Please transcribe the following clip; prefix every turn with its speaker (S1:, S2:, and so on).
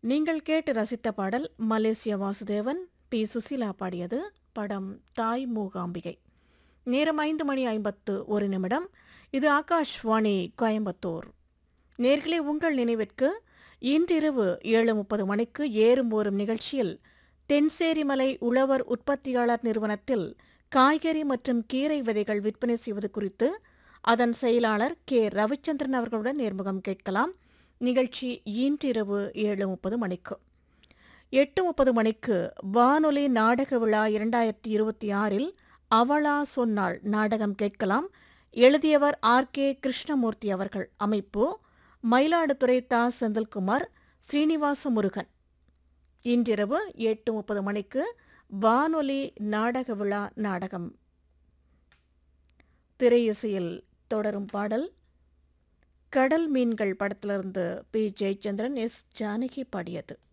S1: நீங்கள் கேட்டு ரசித்த பாடல் மலேசிய வாசுதேவன் பி சுசீலா பாடியது படம் தாய் மூகாம்பிகை நேரம் ஐந்து மணி ஐம்பத்து ஒரு நிமிடம் இது ஆகாஷ்வாணி கோயம்புத்தூர் நேர்களே உங்கள் நினைவிற்கு இன்றிரவு ஏழு முப்பது மணிக்கு ஏறும் ஓரும் நிகழ்ச்சியில் தென்சேரிமலை உழவர் உற்பத்தியாளர் நிறுவனத்தில் காய்கறி மற்றும் கீரை விதைகள் விற்பனை செய்வது குறித்து அதன் செயலாளர் கே ரவிச்சந்திரன் அவர்களுடன் நேர்முகம் கேட்கலாம் நிகழ்ச்சி இன்றிரவு ஏழு முப்பது மணிக்கு எட்டு முப்பது மணிக்கு வானொலி நாடக விழா இரண்டாயிரத்தி இருபத்தி ஆறில் அவளா சொன்னாள் நாடகம் கேட்கலாம் எழுதியவர் ஆர் கே கிருஷ்ணமூர்த்தி அவர்கள் அமைப்பு மயிலாடுதுறை தா செந்தில்குமார் ஸ்ரீனிவாச முருகன் இன்றிரவு எட்டு முப்பது மணிக்கு வானொலி நாடக விழா நாடகம் திரையிசையில் தொடரும் பாடல் கடல் மீன்கள் படத்திலிருந்து பி ஜெயச்சந்திரன் எஸ் ஜானகி பாடியது